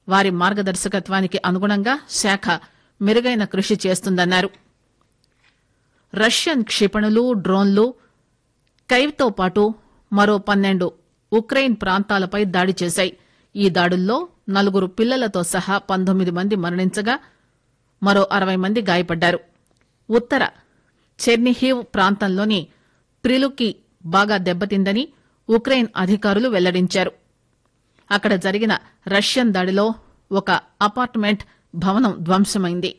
వారి మార్గదర్శకత్వానికి అనుగుణంగా శాఖ మెరుగైన కృషి చేస్తుందన్నారు రష్యన్ క్షిపణులు డ్రోన్లు కైవ్తో పాటు మరో పన్నెండు ఉక్రెయిన్ ప్రాంతాలపై దాడి చేశాయి ఈ దాడుల్లో నలుగురు పిల్లలతో సహా పంతొమ్మిది మంది మరణించగా మరో అరవై మంది గాయపడ్డారు ఉత్తర చెర్నిహీవ్ ప్రాంతంలోని ప్రిలుకి బాగా దెబ్బతిందని ఉక్రెయిన్ అధికారులు వెల్లడించారు అక్కడ జరిగిన రష్యన్ దాడిలో ఒక అపార్ట్మెంట్ భవనం ధ్వంసమైంది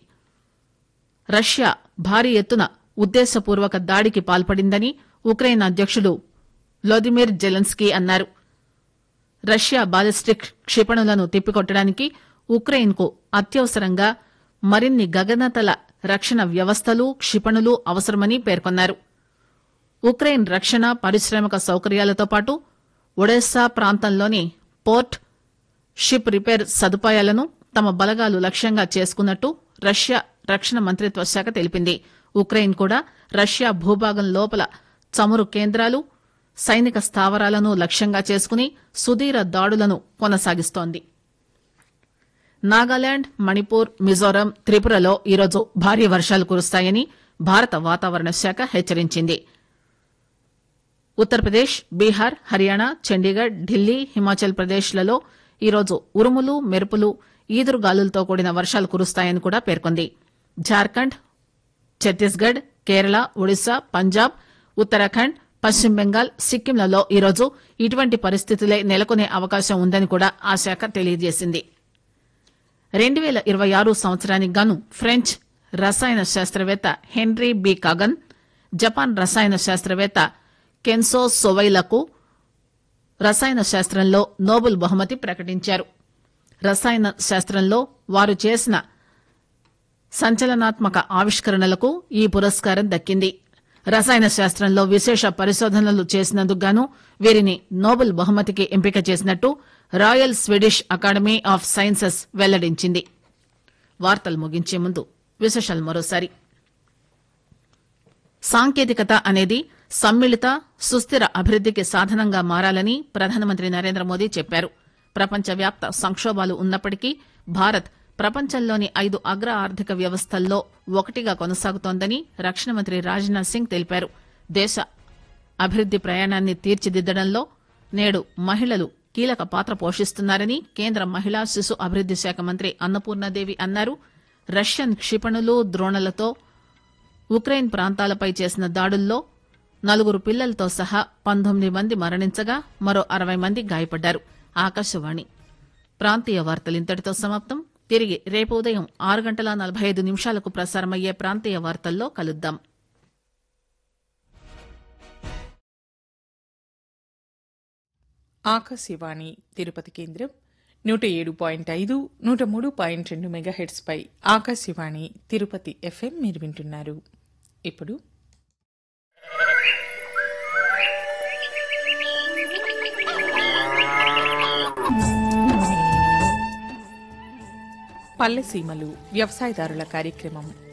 రష్యా భారీ ఎత్తున ఉద్దేశపూర్వక దాడికి పాల్పడిందని ఉక్రెయిన్ అధ్యకుడు వ్లాదిమిర్ జెలెన్స్కీ అన్నారు రష్యా బాలిస్టిక్ క్షిపణులను తిప్పికొట్టడానికి ఉక్రెయిన్ కు అత్యవసరంగా మరిన్ని గగనతల రక్షణ వ్యవస్థలు క్షిపణులు అవసరమని పేర్కొన్నారు ఉక్రెయిన్ రక్షణ పారిశ్రామిక సౌకర్యాలతో పాటు ఒడెస్సా ప్రాంతంలోని పోర్ట్ షిప్ రిపేర్ సదుపాయాలను తమ బలగాలు లక్ష్యంగా చేసుకున్నట్టు రష్యా రక్షణ మంత్రిత్వ శాఖ తెలిపింది ఉక్రెయిన్ కూడా రష్యా భూభాగం లోపల చమురు కేంద్రాలు సైనిక స్థావరాలను లక్ష్యంగా చేసుకుని సుదీర దాడులను కొనసాగిస్తోంది నాగాలాండ్ మణిపూర్ మిజోరాం త్రిపురలో ఈరోజు భారీ వర్షాలు కురుస్తాయని భారత వాతావరణ శాఖ హెచ్చరించింది ఉత్తరప్రదేశ్ బీహార్ హర్యానా చండీగఢ్ ఢిల్లీ హిమాచల్ ప్రదేశ్లలో ఈరోజు ఉరుములు మెరుపులు ఈదురుగాలులతో కూడిన వర్షాలు కురుస్తాయని కూడా పేర్కొంది జార్ఖండ్ ఛత్తీస్గఢ్ కేరళ ఒడిశా పంజాబ్ ఉత్తరాఖండ్ పశ్చిమ బెంగాల్ సిక్కింలలో ఈరోజు ఇటువంటి పరిస్థితులే నెలకొనే అవకాశం ఉందని కూడా ఆ శాఖ తెలియజేసింది రెండు పేల ఇరవై ఆరు సంవత్సరానికి గాను ఫ్రెంచ్ రసాయన శాస్త్రవేత్త హెన్రీ బి కాగన్ జపాన్ రసాయన శాస్త్రవేత్త కెన్సో సొవైలకు రసాయన శాస్త్రంలో నోబెల్ బహుమతి ప్రకటించారు రసాయన శాస్త్రంలో వారు చేసిన సంచలనాత్మక ఆవిష్కరణలకు ఈ పురస్కారం దక్కింది రసాయన శాస్త్రంలో విశేష పరిశోధనలు చేసినందుకు గాను వీరిని నోబెల్ బహుమతికి ఎంపిక చేసినట్టు royal Swedish academy of sciences వెల్లడించింది వార్తలు ముగించే ముందు విశేషాలు మరోసారి సాంకేతికత అనేది సమ్మిళిత సుస్థిర అభివృద్దికి సాధనంగా మారాలని ప్రధానమంత్రి నరేంద్ర మోదీ చెప్పారు ప్రపంచవ్యాప్త సంక్షోభాలు ఉన్నప్పటికీ భారత్ ప్రపంచంలోని ఐదు అగ్ర ఆర్థిక వ్యవస్థల్లో ఒకటిగా కొనసాగుతోందని రక్షణ మంత్రి రాజ్నాథ్ సింగ్ తెలిపారు దేశ అభివృద్ది ప్రయాణాన్ని తీర్చిదిద్దడంలో నేడు మహిళలు కీలక పాత్ర పోషిస్తున్నారని కేంద్ర మహిళా శిశు అభివృద్ది శాఖ మంత్రి అన్నపూర్ణాదేవి అన్నారు రష్యన్ క్షిపణులు ద్రోణులతో ఉక్రెయిన్ ప్రాంతాలపై చేసిన దాడుల్లో నలుగురు పిల్లలతో సహా పంతొమ్మిది మంది మరణించగా మరో అరవై మంది గాయపడ్డారు ఆకాశవాణి ప్రాంతీయ వార్తలు ఇంతటితో సమాప్తం తిరిగి రేపు ఉదయం ఆరు గంటల నలభై ఐదు నిమిషాలకు ప్రసారమయ్యే ప్రాంతీయ వార్తల్లో కలుద్దాం ఆకాశవాణి తిరుపతి కేంద్రం నూట ఏడు పాయింట్ ఐదు నూట మూడు పాయింట్ రెండు మెగాహెట్స్పై ఆకాశవాణి తిరుపతి ఎఫ్ఎం మీరు వింటున్నారు ఇప్పుడు పల్లెసీమలు వ్యవసాయదారుల కార్యక్రమం